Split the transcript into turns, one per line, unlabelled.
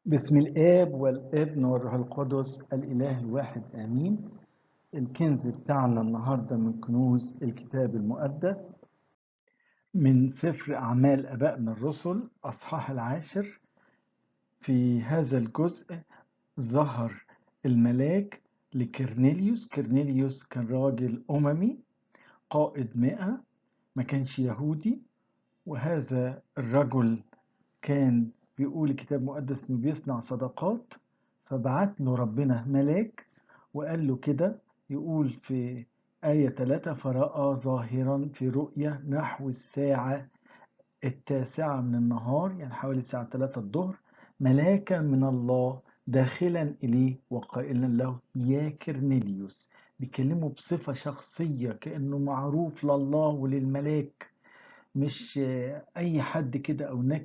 بسم الآب والابن والروح القدس الإله الواحد آمين الكنز بتاعنا النهاردة من كنوز الكتاب المقدس من سفر أعمال أبائنا الرسل أصحاح العاشر في هذا الجزء ظهر الملاك لكرنيليوس كرنيليوس كان راجل أممي قائد مئة ما كانش يهودي وهذا الرجل كان بيقول الكتاب المقدس انه بيصنع صدقات فبعت له ربنا ملاك وقال له كده يقول في آية 3 فرأى ظاهرا في رؤية نحو الساعة التاسعة من النهار يعني حوالي الساعة 3 الظهر ملاكا من الله داخلا إليه وقائلا له يا كرنيليوس بيكلمه بصفة شخصية كأنه معروف لله وللملاك مش أي حد كده أو نكر